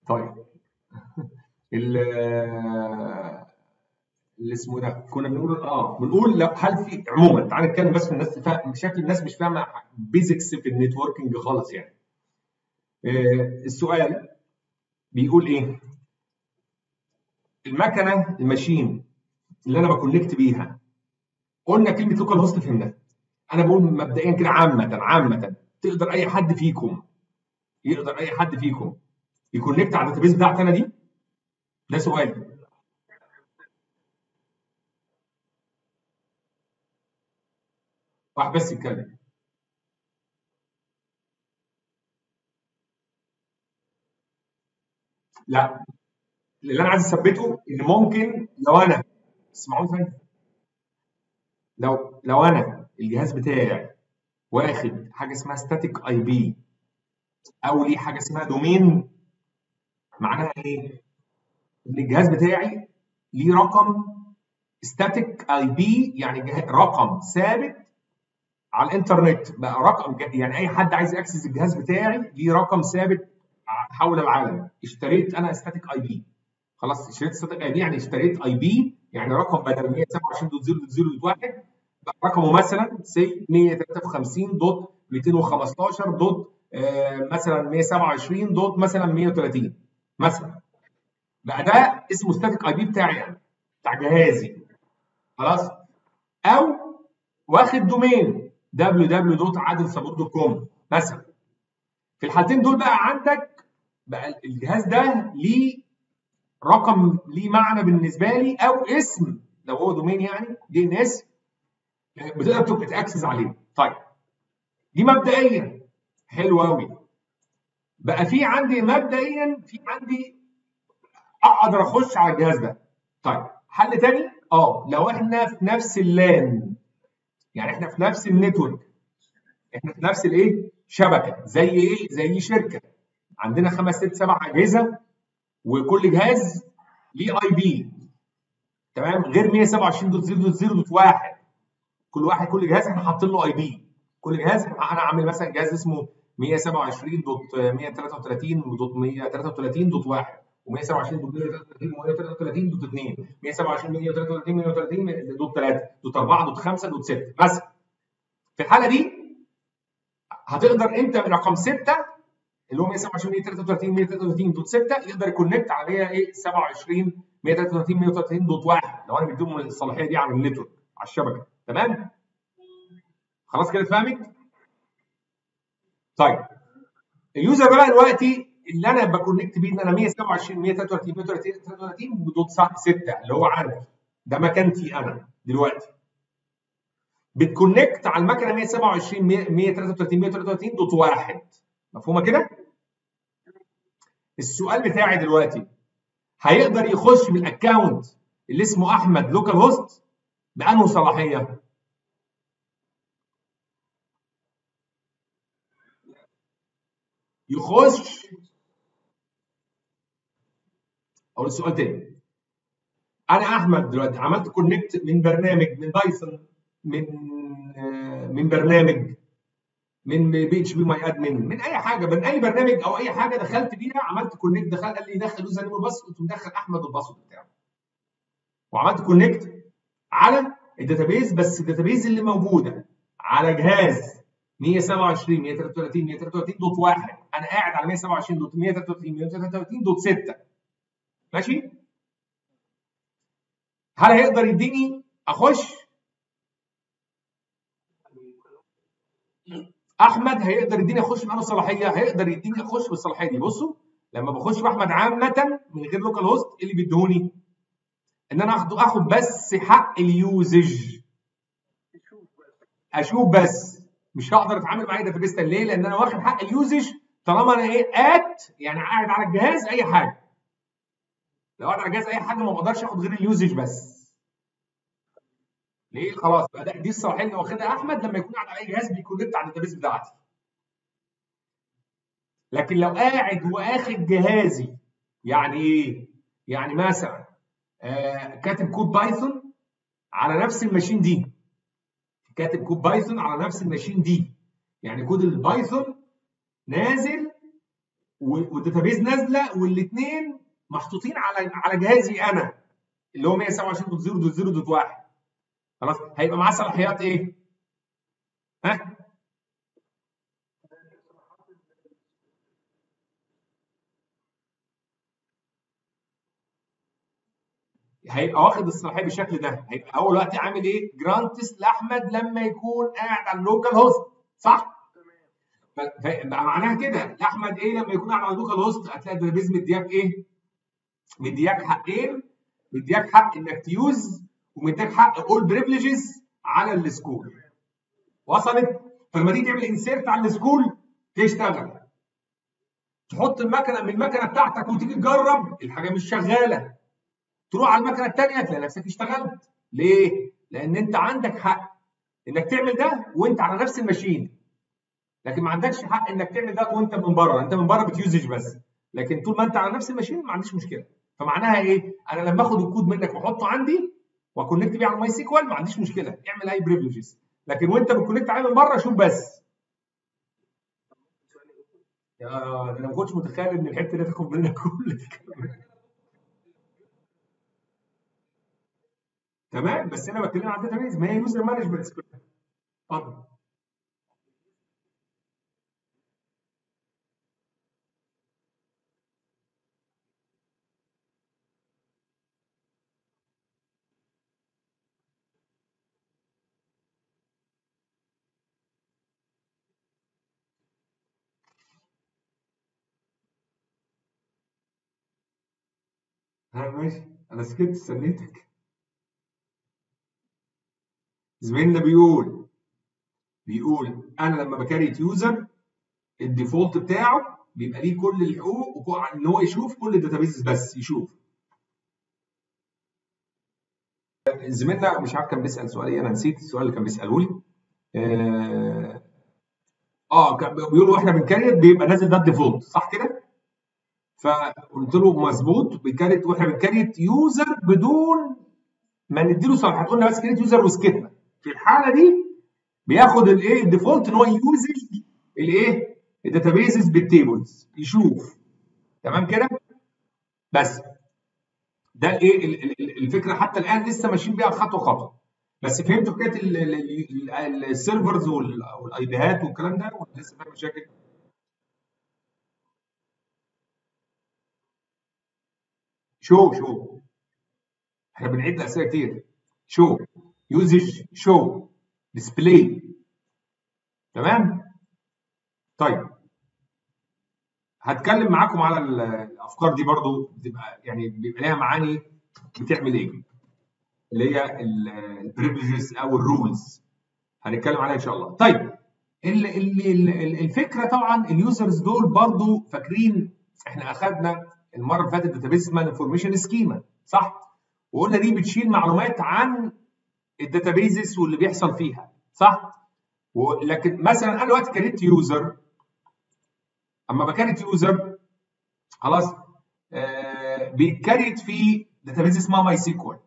طيب ال اللي اسمه ده كنا بنقول اه بنقول لو هل في عموما تعال نتكلم بس في الناس فا... شكل الناس مش فاهمه بيزكس في النتوركينج خالص يعني آه السؤال بيقول ايه المكنه الماشين اللي انا بكونكت بيها قلنا كلمه لوكال هوست فهمناها انا بقول مبدئيا كده عامه عامه تقدر اي حد فيكم يقدر اي حد فيكم يكونكت على الداتابيز بتاعتي انا دي ده سؤال واحد بس يتكلم لا اللي انا عايز اثبته ان ممكن لو انا اسمعوني ثانيه لو لو انا الجهاز بتاعي واخد حاجه اسمها ستاتيك اي بي او ليه حاجه اسمها دومين معناها ايه؟ ان الجهاز بتاعي ليه رقم ستاتيك اي بي يعني رقم ثابت على الانترنت بقى رقم يعني اي حد عايز ياكسس الجهاز بتاعي ليه رقم ثابت حول العالم اشتريت انا ستاتيك اي بي خلاص اشتريت ستاتيك اي بي يعني اشتريت اي بي يعني رقم بدل 127.0.0.1 بقى رقمه مثلا سي 153 دوت 215 دوت آه مثلا 127 دوت مثلا 130 مثلا بقى ده اسمه ستاتيك اي بي بتاعي يعني بتاع جهازي خلاص او واخد دومين www.adelsabot.com مثلا في الحالتين دول بقى عندك بقى الجهاز ده ليه رقم ليه معنى بالنسبه لي او اسم لو هو دومين يعني دي ان اس بتقدر تبقى تاكسس عليه طيب دي مبدئيا حلو قوي بقى في عندي مبدئيا في عندي اقدر اخش على الجهاز ده طيب حل تاني اه لو احنا في نفس اللان يعني احنا في نفس النتورك احنا في نفس الايه شبكه زي ايه زي شركه عندنا خمس ست سبع اجهزه وكل جهاز ليه اي بي تمام غير 127.0.0.1 كل واحد كل جهاز احنا حاطين له اي بي كل جهاز انا عامل مثلا جهاز اسمه 127.133.133.1 و127 دوت 133 دوت 2 127 133 130 دوت 3 دوت 4 دوت 5 دوت 6 مثلا في الحاله دي هتقدر انت رقم 6 اللي هو 127 133 133 دوت 6 يقدر يكونكت عليها ايه 27 133 130 دوت 1 لو انا مديهم الصلاحيه دي على النتورك على الشبكه تمام خلاص كده اتفهمت طيب اليوزر بقى دلوقتي اللي انا بكونكت بيه ان انا 127 133 133 دوت 6 اللي هو عارف ده مكانتي انا دلوقتي بتكونكت على المكنه 127 133 133 دوت 1 مفهومه كده؟ السؤال بتاعي دلوقتي هيقدر يخش من الاكونت اللي اسمه احمد لوكال هوست بانه صلاحيه؟ يخش اقول السؤال تاني انا احمد دلوقتي عملت كونكت من برنامج من بايثون من من برنامج من بي اتش بي ماي ادمن من اي حاجه من اي برنامج او اي حاجه دخلت بيها عملت كونكت دخل قال لي دخل يوزر نيم والباسورد قلت مدخل احمد والباسورد بتاعه وعملت كونكت على الداتابيز بس الداتابيز اللي موجوده على جهاز 127 133 133 دوت 1 انا قاعد على 127 دوت 133 133 دوت 6 ماشي هل هيقدر يديني اخش احمد هيقدر يديني اخش معاه صلاحيه هيقدر يديني اخش بالصلاحيه دي بصوا لما بخش باحمد عامه من غير لوكال هوست اللي بيديهوني ان انا اخد اخد بس حق اليوزج اشوف بس مش هقدر اتعامل مع اي داتابيس ليه؟ لان انا واخد حق اليوزج طالما انا ايه ات يعني قاعد على الجهاز اي حاجه لو قاعد على الجهاز اي حاجه ما بقدرش اخد غير اليوزج بس ليه خلاص بقى دي الصلاحيه اللي واخدها احمد لما يكون قاعد على اي جهاز بيكونكت على الداتابيس بتاعتي لكن لو قاعد واخد جهازي يعني ايه يعني مثلا آه كاتب كود بايثون على نفس الماشين دي كاتب كود بايثون على نفس الماشين دي يعني كود البايثون نازل والداتابيز نازله والاثنين محطوطين على على جهازي انا اللي هو 127.0.0.1 خلاص هيبقى معاه صلاحيات ايه؟ ها؟ هيبقى واخد الصلاحيه بالشكل ده هيبقى اول وقت عامل ايه جرانتس لاحمد لما يكون قاعد على اللوكال هوست صح فبقى معناها كده لاحمد ايه لما يكون قاعد على اللوكال هوست هتلاقي الداتابيز مدياك ايه مدياك حقين مدياك حق انك تيوز ومديك حق اول بريفليجز على السكول وصلت فلما تيجي تعمل انسيرت على السكول تشتغل تحط المكنه من المكنه بتاعتك وتيجي تجرب الحاجه مش شغاله تروح على المكنه الثانيه تلاقي نفسك اشتغلت ليه؟ لان انت عندك حق انك تعمل ده وانت على نفس الماشين لكن ما عندكش حق انك تعمل ده وانت من بره انت من بره بتيوزج بس لكن طول ما انت على نفس الماشين ما عنديش مشكله فمعناها ايه؟ انا لما اخد الكود منك واحطه عندي واكونكت بيه على الماي سيكوال ما عنديش مشكله اعمل اي بريفليجز لكن وانت بتكونكت عليه من بره شوف بس يا ده انا ما كنتش متخيل ان الحته دي تاخد منك كل الكلام تمام بس انا بتكلم عن داتابيز ما هي يوزر مانجمنت اتفضل ها ماشي انا سكت استنيتك زميلنا بيقول بيقول انا لما بكريت يوزر الديفولت بتاعه بيبقى ليه كل الحقوق ان هو يشوف كل الداتابيز بس يشوف زميلنا مش عارف كان بيسال سؤال ايه انا نسيت السؤال اللي كان بيساله لي اه, آه كان بيقول واحنا بنكريت بيبقى نازل ده الديفولت صح كده؟ فقلت له مظبوط بنكريت واحنا بنكريت يوزر بدون ما نديله صلاحيات قلنا بس كريت يوزر وسكتنا في الحاله دي بياخد الايه الديفولت ان هو يوزج الايه الداتابيزز بالتيبلز يشوف تمام كده بس ده الايه الفكره حتى الان لسه ماشيين بيها خطوه خطوه بس فهمتوا حكايه السيرفرز والاي بيهات والكلام ده ولا لسه فاهم مشاكل؟ شو شو احنا بنعيد الاسئله كتير شو يوزج شو ديسبلاي تمام طيب هتكلم معاكم على الافكار دي برضو بتبقى يعني بيبقى لها معاني بتعمل ايه اللي هي البريفليجز او الرولز هنتكلم عليها ان شاء الله طيب ال ال الفكره طبعا اليوزرز دول برضو فاكرين احنا اخذنا المره اللي فاتت داتابيس اسمها انفورميشن سكيما صح وقلنا دي بتشيل معلومات عن الداتابيزز واللي بيحصل فيها صح ولكن مثلا انا دلوقتي كريت يوزر اما بكريت يوزر خلاص آه بيتكريت في داتابيز اسمها ماي سيكوال